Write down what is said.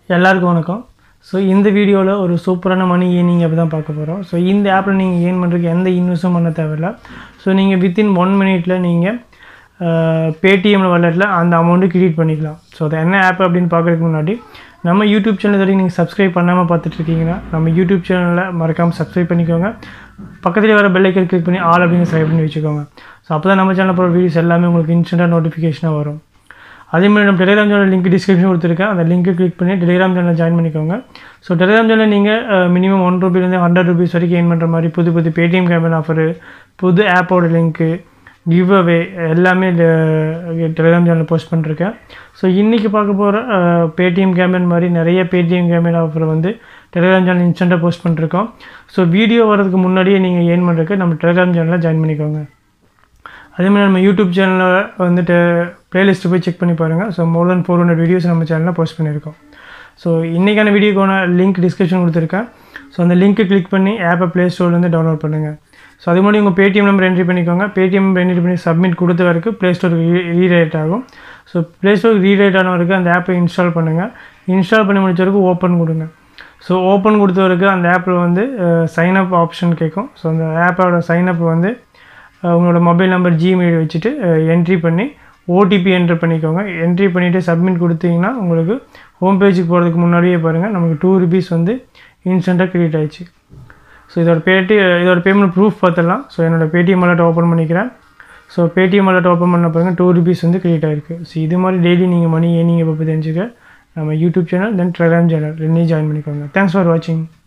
எல்லாருக்கும் வணக்கம் ஸோ இந்த வீடியோவில் ஒரு சூப்பரான மணி ஏர்னிங் அப்படி தான் பார்க்க போகிறோம் ஸோ இந்த ஆப்பில் நீங்கள் ஏர்ன் பண்ணுறதுக்கு எந்த இன்வெஸ்ட்டும் பண்ண தேவையில்ல ஸோ நீங்கள் வித்தின் ஒன் மினிட்ல நீங்கள் பேடிஎம் வாலெட்டில் அந்த அமௌண்ட்டு கிரியேட் பண்ணிக்கலாம் ஸோ அது என்ன ஆப் அப்படின்னு பார்க்குறதுக்கு முன்னாடி நம்ம யூடியூப் சேனல் வரைக்கும் நீங்கள் சப்ஸ்கிரைப் பண்ணாமல் பார்த்துட்டு இருக்கீங்கன்னா நம்ம யூடியூப் சேனலில் மறக்காமல் சப்ஸ்கிரைப் பண்ணிக்கோங்க பக்கத்தில் வர பெல் ஐக்கன் கிளிக் பண்ணி ஆல் அப்படின்னு சப்ஸ்கிரைப் பண்ணி வச்சுக்கோங்க ஸோ அப்போ தான் நம்ம சேனல் போகிற வீடியோஸ் எல்லாமே உங்களுக்கு இன்ஸ்டண்ட்டாக நோட்டிஃபிகேஷனாக வரும் அதே மாதிரி நம்ம டெலிகிராம் சேனல் லிங்க் டிஸ்கிரிப்ஷன் கொடுத்துருக்கேன் அந்த லிங்க்கை கிளிக் பண்ணி டெலிகிராம் சேனலில் ஜாயின் பண்ணிக்கோங்க ஸோ டெலிகிராம் சேனலில் நீங்கள் மினிமம் ஒன் ருபீலேருந்து ஹண்ட்ரட் ருபீஸ் வரைக்கும் ஏர்ன் பண்ணுற மாதிரி புது புது பேடிஎம் கேம்பன் ஆஃபரு புது ஆப்போட லிங்க்கு கிவ் அவே எல்லாமே டெலிகிராம் சேனலில் போஸ்ட் பண்ணிருக்கேன் ஸோ இன்றைக்கி பார்க்க போகிற பேடிஎம் கேம்பன் மாதிரி நிறைய பேடிஎம் கேம்பன் ஆஃபர் வந்து டெலிகிராம் சேனல் இன்ஸ்டண்ட்டாக போஸ்ட் பண்ணிருக்கோம் ஸோ வீடியோ வரதுக்கு முன்னாடியே நீங்கள் ஏர்ன் பண்ணுறதுக்கு நம்ம டெலிகிராம் சேனலில் ஜாயின் பண்ணிக்கோங்க அதே மாதிரி நம்ம யூடியூப் சேனலில் வந்துட்டு ப்ளேலிஸ்ட்டு போய் செக் பண்ணி பாருங்கள் so more then four hundred videos நம்ம சேனலில் போஸ்ட் பண்ணியிருக்கோம் ஸோ இன்றைக்கான வீடியோக்கான லிங்க் டிஸ்கிரிப்ஷன் கொடுத்துருக்கேன் ஸோ அந்த லிங்க்கை கிளிக் பண்ணி ஆப்பை ப்ளே ஸ்டோர்லேருந்து டவுன்லோட் பண்ணுங்கள் ஸோ அது மாதிரி உங்கள் பேடிஎம் நம்பர் என்ட்ரி பண்ணிக்கோங்க பேடிஎம் நம்பர் என்ட்ரி பண்ணி சப்மிட் கொடுத்த வரைக்கும் ப்ளே ஸ்டோருக்கு ரீரைட் ஆகும் ஸோ ப்ளே ஸ்டோருக்கு ரீரைட் ஆன வரைக்கும் அந்த ஆப்பை இன்ஸ்டால் பண்ணுங்கள் இன்ஸ்டால் பண்ணி முடிச்ச வரைக்கும் ஓப்பன் கொடுங்க ஸோ ஓப்பன் கொடுத்த வரைக்கும் அந்த ஆப்பில் வந்து சைன் அப் ஆப்ஷன் கேட்கும் ஸோ அந்த ஆப்போட சைன் அப் வந்து உங்களோட மொபைல் நம்பர் ஜிமெயில் வச்சுட்டு என்ட்ரி பண்ணி ஓடிபி என்ட்ரு பண்ணிக்கோங்க என்ட்ரி பண்ணிவிட்டு சப்மிட் கொடுத்தீங்கன்னா உங்களுக்கு ஹோம் பேஜுக்கு போகிறதுக்கு முன்னாடியே பாருங்கள் நமக்கு டூ ருபீஸ் வந்து இன்ஸ்டண்ட்டாக க்ரியேட் ஆயிடுச்சு ஸோ இதோட பேடி இதோட பேமெண்ட் ப்ரூஃப் பார்த்துடலாம் ஸோ என்னோடய பேடிஎம் வாலெட் ஓப்பன் பண்ணிக்கிறேன் ஸோ பேடிஎம் வாலெட் ஓப்பன் பண்ண பாருங்கள் டூ ருபீஸ் வந்து க்ரியேட் ஆயிருக்கு ஸோ இது மாதிரி டெய்லி நீங்கள் மணி ஏர்னிங்கை பற்றி தெரிஞ்சுக்க நம்ம YouTube channel then Telegram channel ரெண்டையும் ஜாயின் பண்ணிக்கோங்க தேங்க்ஸ் ஃபார் வாட்சிங்